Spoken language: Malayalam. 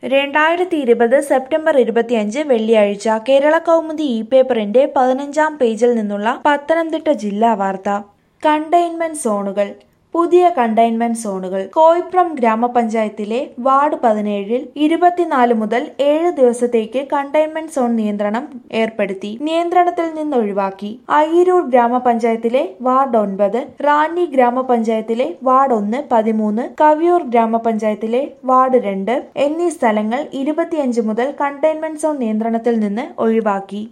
രണ്ടായിരത്തി ഇരുപത് സെപ്റ്റംബർ ഇരുപത്തിയഞ്ച് വെള്ളിയാഴ്ച കേരള കൗമുദി ഇ പേപ്പറിന്റെ പതിനഞ്ചാം പേജിൽ നിന്നുള്ള പത്തനംതിട്ട ജില്ലാ വാർത്ത കണ്ടെയ്ൻമെന്റ് സോണുകൾ പുതിയ കണ്ടെയ്ൻമെന്റ് സോണുകൾ കോയിപ്രം ഗ്രാമപഞ്ചായത്തിലെ വാർഡ് പതിനേഴിൽ ഇരുപത്തിനാല് മുതൽ ഏഴ് ദിവസത്തേക്ക് കണ്ടെയ്ൻമെന്റ് സോൺ നിയന്ത്രണം ഏർപ്പെടുത്തി നിയന്ത്രണത്തിൽ നിന്ന് ഒഴിവാക്കി അയ്യരൂർ ഗ്രാമപഞ്ചായത്തിലെ വാർഡ് ഒൻപത് റാന്നി ഗ്രാമപഞ്ചായത്തിലെ വാർഡ് ഒന്ന് പതിമൂന്ന് കവിയൂർ ഗ്രാമപഞ്ചായത്തിലെ വാർഡ് രണ്ട് എന്നീ സ്ഥലങ്ങൾ ഇരുപത്തിയഞ്ച് മുതൽ കണ്ടെയ്ൻമെന്റ് സോൺ നിയന്ത്രണത്തിൽ നിന്ന് ഒഴിവാക്കി